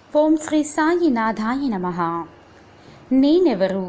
ఓం శ్రీ సాయినాథాయ నమ నేనెవరు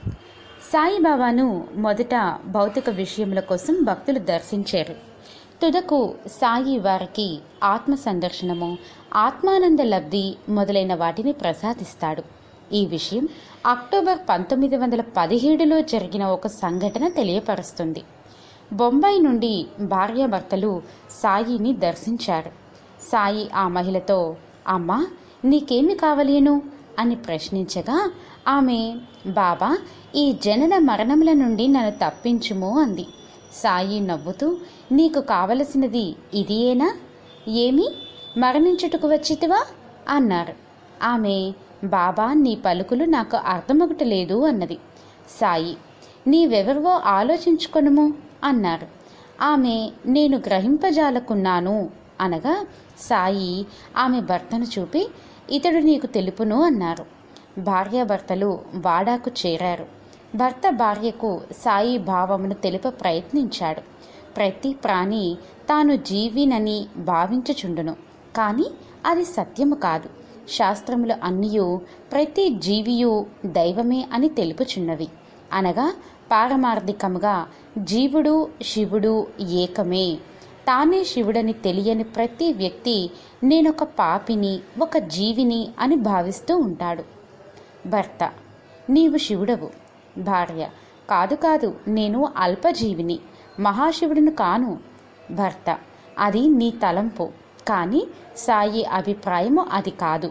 సాయిబాబాను మొదట భౌతిక విషయముల కోసం భక్తులు దర్శించారు తుదకు సాయి వారికి ఆత్మ సందర్శనము ఆత్మానంద లబ్ధి మొదలైన వాటిని ప్రసాదిస్తాడు ఈ విషయం అక్టోబర్ పంతొమ్మిది వందల పదిహేడులో జరిగిన ఒక సంఘటన తెలియపరుస్తుంది బొంబాయి నుండి భార్యాభర్తలు సాయిని దర్శించారు సాయి ఆ మహిళతో అమ్మా నీకేమి కావలేను అని ప్రశ్నించగా ఆమె బాబా ఈ జనన మరణముల నుండి నన్ను తప్పించుము అంది సాయి నవ్వుతూ నీకు కావలసినది ఇదియేనా ఏమి మరణించుటకు వచ్చితివా అన్నారు ఆమె బాబా నీ పలుకులు నాకు అర్థమొకటలేదు అన్నది సాయి నీవెవరివో ఆలోచించుకొనుము అన్నారు ఆమె నేను గ్రహింపజాలకున్నాను అనగా సాయి ఆమె భర్తను చూపి ఇతడు నీకు తెలుపును అన్నారు భార్యాభర్తలు వాడాకు చేరారు భర్త భార్యకు సాయి భావమును తెలుప ప్రయత్నించాడు ప్రతి ప్రాణి తాను జీవినని భావించుచుండును కానీ అది సత్యము కాదు శాస్త్రములు అన్నియు ప్రతి జీవియు దైవమే అని తెలుపుచున్నవి అనగా పారమార్థికముగా జీవుడు శివుడు ఏకమే తానే శివుడని తెలియని ప్రతి వ్యక్తి నేనొక పాపిని ఒక జీవిని అని భావిస్తూ ఉంటాడు భర్త నీవు శివుడవు భార్య కాదు కాదు నేను అల్పజీవిని మహాశివుడును కాను భర్త అది నీ తలంపు కానీ సాయి అభిప్రాయము అది కాదు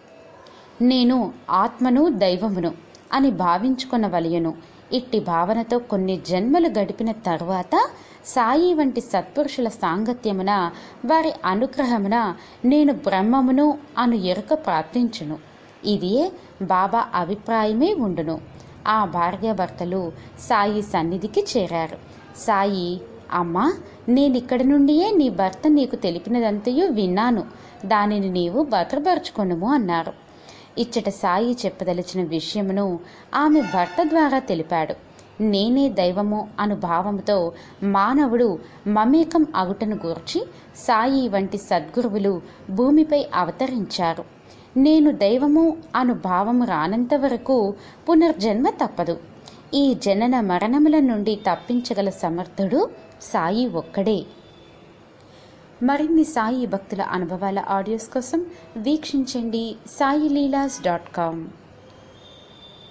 నేను ఆత్మను దైవమును అని భావించుకున్న వలయను ఇట్టి భావనతో కొన్ని జన్మలు గడిపిన తరువాత సాయి వంటి సత్పురుషుల సాంగత్యమున వారి అనుగ్రహమున నేను బ్రహ్మమును అను ఎరుక ప్రాప్తించును ఇదియే బాబా అభిప్రాయమే ఉండును ఆ భార్యాభర్తలు సాయి సన్నిధికి చేరారు సాయి అమ్మా నేనిక్కడి నుండియే నీ భర్త నీకు తెలిపినదంతయు విన్నాను దానిని నీవు భద్రపరచుకొనుము అన్నారు ఇచ్చట సాయి చెప్పదలిచిన విషయమును ఆమె భర్త ద్వారా తెలిపాడు నేనే దైవము అను భావముతో మానవుడు మమేకం అగుటను గూర్చి సాయి వంటి సద్గురువులు భూమిపై అవతరించారు నేను దైవము అను భావము రానంత వరకు పునర్జన్మ తప్పదు ఈ జనన మరణముల నుండి తప్పించగల సమర్థుడు సాయి ఒక్కడే మరిన్ని సాయి భక్తుల అనుభవాల ఆడియోస్ కోసం వీక్షించండి సాయి లీలాస్ డాట్ కామ్